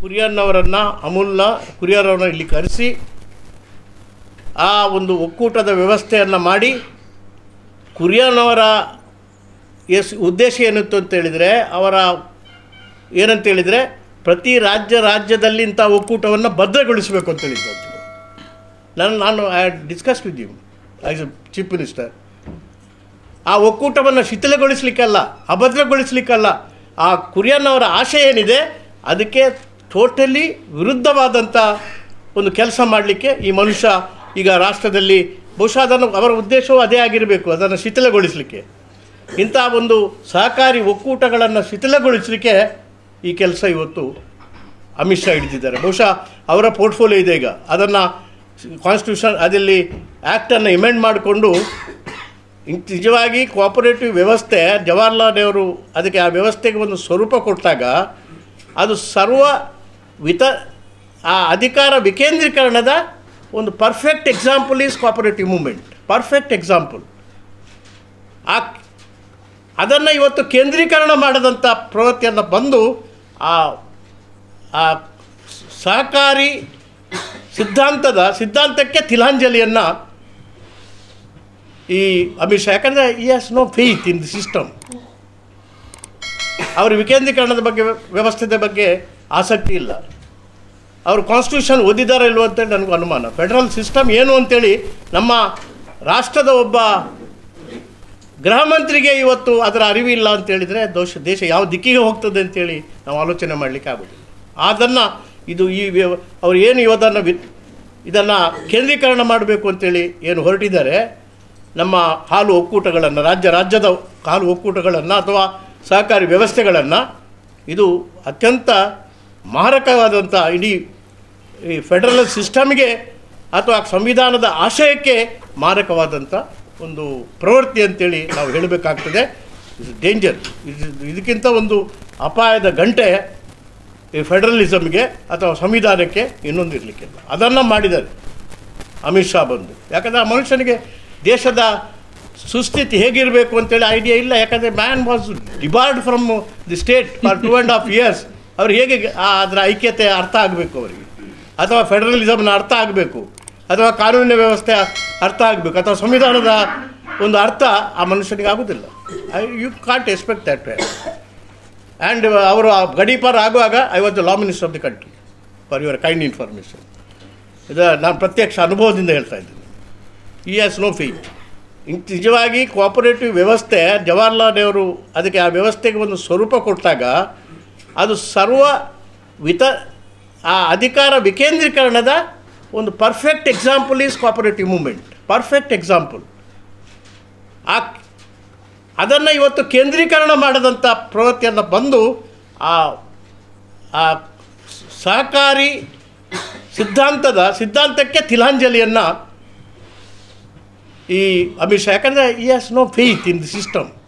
ಕುರಿಯನ್ನವರನ್ನು ಅಮೂಲ್ನ ಕುರಿಯರವರನ್ನ ಇಲ್ಲಿ ಕರೆಸಿ ಆ ಒಂದು ಒಕ್ಕೂಟದ ವ್ಯವಸ್ಥೆಯನ್ನು ಮಾಡಿ ಕುರಿಯನ್ನವರ ಎಸ್ ಉದ್ದೇಶ ಏನಿತ್ತು ಅಂತ ಹೇಳಿದರೆ ಅವರ ಏನಂತ ಹೇಳಿದರೆ ಪ್ರತಿ ರಾಜ್ಯ ರಾಜ್ಯದಲ್ಲಿ ಇಂಥ ಒಕ್ಕೂಟವನ್ನು ಭದ್ರಗೊಳಿಸಬೇಕು ಅಂತ ಹೇಳಿದ್ದು ನಾನು ನಾನು I discuss with you as a chief minister ಆ ಒಕ್ಕೂಟವನ್ನು ಶಿಥಿಲಗೊಳಿಸಲಿಕ್ಕಲ್ಲ ಅಭದ್ರಗೊಳಿಸಲಿಕ್ಕಲ್ಲ ಆ ಕುರಿಯನ್ನವರ ಆಶೆ ಏನಿದೆ ಅದಕ್ಕೆ ಟೋಟಲಿ ವಿರುದ್ಧವಾದಂಥ ಒಂದು ಕೆಲಸ ಮಾಡಲಿಕ್ಕೆ ಈ ಮನುಷ್ಯ ಈಗ ರಾಷ್ಟ್ರದಲ್ಲಿ ಬಹುಶಃ ಅದನ್ನು ಅವರ ಉದ್ದೇಶವೂ ಅದೇ ಆಗಿರಬೇಕು ಅದನ್ನು ಶಿಥಿಲಗೊಳಿಸಲಿಕ್ಕೆ ಇಂಥ ಒಂದು ಸಹಕಾರಿ ಒಕ್ಕೂಟಗಳನ್ನು ಶಿಥಿಲಗೊಳಿಸಲಿಕ್ಕೆ ಈ ಕೆಲಸ ಇವತ್ತು ಅಮಿತ್ ಶಾ ಹಿಡಿದಿದ್ದಾರೆ ಬಹುಶಃ ಅವರ ಪೋರ್ಟ್ಫೋಲಿಯೋ ಇದೆ ಈಗ ಅದನ್ನು ಕಾನ್ಸ್ಟಿಟ್ಯೂಷನ್ ಅದಲ್ಲಿ ಆ್ಯಕ್ಟನ್ನು ಇಮೆಂಡ್ ಮಾಡಿಕೊಂಡು ಇನ್- ನಿಜವಾಗಿ ಕೋಆಪರೇಟಿವ್ ವ್ಯವಸ್ಥೆ ಜವಾಹರ್ಲಾಲ್ ನೆಹರು ಅದಕ್ಕೆ ಆ ವ್ಯವಸ್ಥೆಗೆ ಒಂದು ಸ್ವರೂಪ ಕೊಟ್ಟಾಗ ಅದು ಸರ್ವ ವಿತ ಆ ಅಧಿಕಾರ ವಿಕೇಂದ್ರೀಕರಣದ ಒಂದು perfect example is cooperative movement perfect example ಆ ಅದನ್ನು ಇವತ್ತು ಕೇಂದ್ರೀಕರಣ ಮಾಡದಂಥ ಪ್ರವೃತ್ತಿಯನ್ನು ಬಂದು ಆ ಆ ಸಹಕಾರಿ ಸಿದ್ಧಾಂತದ ಸಿದ್ಧಾಂತಕ್ಕೆ ತಿಲಾಂಜಲಿಯನ್ನು ಈ ಅಮಿತ್ ಶಾ ಯಾಕಂದರೆ he has no faith in the system ಅವರು ವಿಕೇಂದ್ರೀಕರಣದ ಬಗ್ಗೆ ವ್ಯವಸ್ಥೆದ ಬಗ್ಗೆ ಆಸಕ್ತಿ ಇಲ್ಲ ಅವರು ಕಾನ್ಸ್ಟಿಟ್ಯೂಷನ್ ಓದಿದಾರೋ ಇಲ್ವೋ ಅಂತೇಳಿ ನನಗೂ ಅನುಮಾನ ಫೆಡರಲ್ ಸಿಸ್ಟಮ್ ಏನು ಅಂತೇಳಿ ನಮ್ಮ ರಾಷ್ಟ್ರದ ಒಬ್ಬ ಗೃಹ ಮಂತ್ರಿಗೆ ಇವತ್ತು ಅದರ ಅರಿವಿಲ್ಲ ಅಂತ ಹೇಳಿದರೆ ದೋಷ ದೇಶ ಯಾವ ದಿಕ್ಕಿಗೆ ಹೋಗ್ತದೆ ಅಂತೇಳಿ ನಾವು ಆಲೋಚನೆ ಮಾಡಲಿಕ್ಕೆ ಆಗೋದಿಲ್ಲ ಅದನ್ನು ಇದು ಈ ವ್ಯವ ಅವರು ಏನು ಇವದನ್ನು ವಿ ಇದನ್ನು ಕೇಂದ್ರೀಕರಣ ಮಾಡಬೇಕು ಅಂತೇಳಿ ಏನು ಹೊರಟಿದ್ದಾರೆ ನಮ್ಮ ಹಾಲು ಒಕ್ಕೂಟಗಳನ್ನು ರಾಜ್ಯ ರಾಜ್ಯದ ಹಾಲು ಒಕ್ಕೂಟಗಳನ್ನು ಅಥವಾ ಸಹಕಾರಿ ವ್ಯವಸ್ಥೆಗಳನ್ನು ಇದು ಅತ್ಯಂತ ಮಾರಕವಾದಂಥ ಇಡೀ ಈ ಫೆಡರಲ್ ಸಿಸ್ಟಮ್ಗೆ ಅಥವಾ ಸಂವಿಧಾನದ ಆಶಯಕ್ಕೆ ಮಾರಕವಾದಂಥ ಒಂದು ಪ್ರವೃತ್ತಿ ಅಂತೇಳಿ ನಾವು ಹೇಳಬೇಕಾಗ್ತದೆ ಇಸ್ ಡೇಂಜರ್ ಇದಕ್ಕಿಂತ ಒಂದು ಅಪಾಯದ ಗಂಟೆ ಈ ಫೆಡರಲಿಸಮ್ಗೆ ಅಥವಾ ಸಂವಿಧಾನಕ್ಕೆ ಇನ್ನೊಂದು ಇರಲಿಕ್ಕಿಲ್ಲ ಅದನ್ನು ಮಾಡಿದ್ದಾರೆ ಅಮಿತ್ ಶಾ ಬಂದು ಯಾಕಂದರೆ ಆ ಮನುಷ್ಯನಿಗೆ ದೇಶದ ಸುಸ್ಥಿತಿ ಹೇಗಿರಬೇಕು ಅಂತೇಳಿ ಐಡಿಯಾ ಇಲ್ಲ ಯಾಕಂದರೆ man was debarred from the state for two and half years ಅವ್ರು ಹೇಗೆ ಆ ಅದರ ಐಕ್ಯತೆ ಅರ್ಥ ಆಗಬೇಕು ಅವರಿಗೆ ಅಥವಾ ಫೆಡರಲಿಸಮ್ನ ಅರ್ಥ ಆಗಬೇಕು ಅಥವಾ ಕಾನೂನಿನ ವ್ಯವಸ್ಥೆ ಅರ್ಥ ಆಗಬೇಕು ಅಥವಾ ಸಂವಿಧಾನದ ಒಂದು ಅರ್ಥ ಆ ಮನುಷ್ಯನಿಗೆ ಆಗೋದಿಲ್ಲ I you can't expect that way and ಅವರು ಆ ಗಡೀಪಾರ್ ಆಗುವಾಗ I was the law minister of the country for your kind information ಇದು ನಾನು ಪ್ರತ್ಯಕ್ಷ ಅನುಭವದಿಂದ ಹೇಳ್ತಾ ಇದ್ದೀನಿ ಈ ಹ್ಯಾಸ್ ನೋ ಫೇತ್ ನಿಜವಾಗಿ ಕೋಆಪರೇಟಿವ್ ವ್ಯವಸ್ಥೆ ಜವಾಹರ್ಲಾಲ್ ನೆಹರು ಅದಕ್ಕೆ ಆ ವ್ಯವಸ್ಥೆಗೆ ಒಂದು ಸ್ವರೂಪ ಕೊಟ್ಟಾಗ ಅದು ಸರ್ವ ವಿತ ಆ ಅಧಿಕಾರ ವಿಕೇಂದ್ರೀಕರಣದ ಒಂದು perfect example is cooperative movement perfect example ಆ ಅದನ್ನು ಇವತ್ತು ಕೇಂದ್ರೀಕರಣ ಮಾಡದಂಥ ಪ್ರವೃತ್ತಿಯನ್ನು ಬಂದು ಆ ಆ ಸಹಕಾರಿ ಸಿದ್ಧಾಂತದ ಸಿದ್ಧಾಂತಕ್ಕೆ ತಿಲಾಂಜಲಿಯನ್ನು ಈ ಅಮಿತ್ ಶಾ ಯಾಕಂದರೆ he has no faith in the system